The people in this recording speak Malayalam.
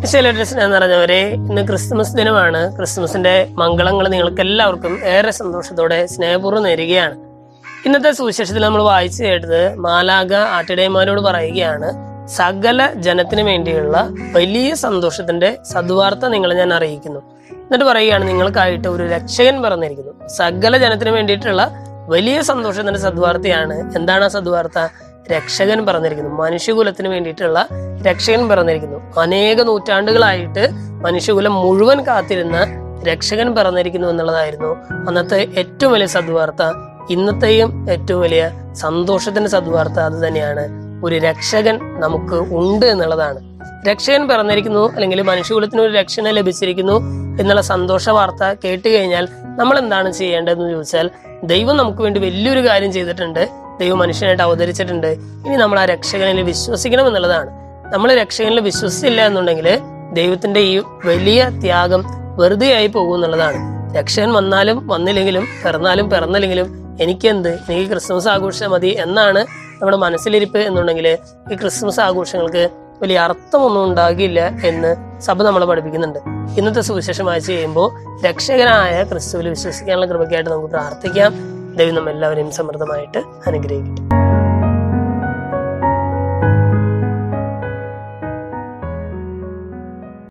വിശേലഡ്രസ് എന്ന് പറഞ്ഞവരെ ഇന്ന് ക്രിസ്മസ് ദിനമാണ് ക്രിസ്മസിന്റെ മംഗളങ്ങൾ നിങ്ങൾക്ക് എല്ലാവർക്കും ഏറെ സന്തോഷത്തോടെ സ്നേഹപൂർവ്വം നേരുകയാണ് ഇന്നത്തെ സുവിശേഷത്തിൽ നമ്മൾ വായിച്ചു കേട്ടത് മാലാക ആട്ടിടയന്മാരോട് പറയുകയാണ് സകല ജനത്തിന് വേണ്ടിയുള്ള വലിയ സന്തോഷത്തിന്റെ സദ്വാർത്ത നിങ്ങളെ ഞാൻ അറിയിക്കുന്നു എന്നിട്ട് പറയുകയാണ് നിങ്ങൾക്കായിട്ട് ഒരു രക്ഷകൻ പറഞ്ഞിരിക്കുന്നു സകല ജനത്തിന് വേണ്ടിയിട്ടുള്ള വലിയ സന്തോഷത്തിന്റെ സദ്വാർത്തയാണ് എന്താണ് ആ സദ്വാർത്ത രക്ഷകൻ പറഞ്ഞിരിക്കുന്നു മനുഷ്യകുലത്തിന് വേണ്ടിയിട്ടുള്ള രക്ഷകൻ പറഞ്ഞിരിക്കുന്നു അനേക നൂറ്റാണ്ടുകളായിട്ട് മനുഷ്യകുലം മുഴുവൻ കാത്തിരുന്ന രക്ഷകൻ പറഞ്ഞിരിക്കുന്നു എന്നുള്ളതായിരുന്നു അന്നത്തെ ഏറ്റവും വലിയ സദ്വാർത്ത ഇന്നത്തെയും ഏറ്റവും വലിയ സന്തോഷത്തിന്റെ സദ്വാർത്ത അത് തന്നെയാണ് ഒരു രക്ഷകൻ നമുക്ക് ഉണ്ട് എന്നുള്ളതാണ് രക്ഷകൻ പറഞ്ഞിരിക്കുന്നു അല്ലെങ്കിൽ മനുഷ്യകുലത്തിന് ഒരു രക്ഷനെ ലഭിച്ചിരിക്കുന്നു എന്നുള്ള സന്തോഷ വാർത്ത കേട്ട് കഴിഞ്ഞാൽ നമ്മൾ എന്താണ് ചെയ്യേണ്ടതെന്ന് ചോദിച്ചാൽ ദൈവം നമുക്ക് വേണ്ടി വലിയൊരു കാര്യം ചെയ്തിട്ടുണ്ട് ദൈവം മനുഷ്യനായിട്ട് അവതരിച്ചിട്ടുണ്ട് ഇനി നമ്മൾ ആ രക്ഷകനിൽ വിശ്വസിക്കണം എന്നുള്ളതാണ് നമ്മൾ രക്ഷകനിൽ വിശ്വസിച്ചില്ല എന്നുണ്ടെങ്കിൽ ദൈവത്തിന്റെ ഈ വലിയ ത്യാഗം വെറുതെ ആയി പോകും എന്നുള്ളതാണ് രക്ഷകൻ വന്നാലും വന്നില്ലെങ്കിലും പിറന്നാലും പിറന്നില്ലെങ്കിലും എനിക്കെന്ത് എനിക്ക് ക്രിസ്മസ് ആഘോഷം മതി എന്നാണ് നമ്മുടെ മനസ്സിലിരിപ്പ് എന്നുണ്ടെങ്കിൽ ഈ ക്രിസ്മസ് ആഘോഷങ്ങൾക്ക് വലിയ അർത്ഥമൊന്നും ഉണ്ടാകില്ല എന്ന് സഭ നമ്മളെ പഠിപ്പിക്കുന്നുണ്ട് ഇന്നത്തെ സുവിശേഷം വായിച്ചു കഴിയുമ്പോൾ രക്ഷകനായ ക്രിസ്തുവിൽ വിശ്വസിക്കാനുള്ള കൃപയ്ക്കായിട്ട് നമുക്ക് പ്രാർത്ഥിക്കാം ദൈവം നമ്മെല്ലാവരെയും സമൃദ്ധമായിട്ട് അനുഗ്രഹിക്കട്ടെ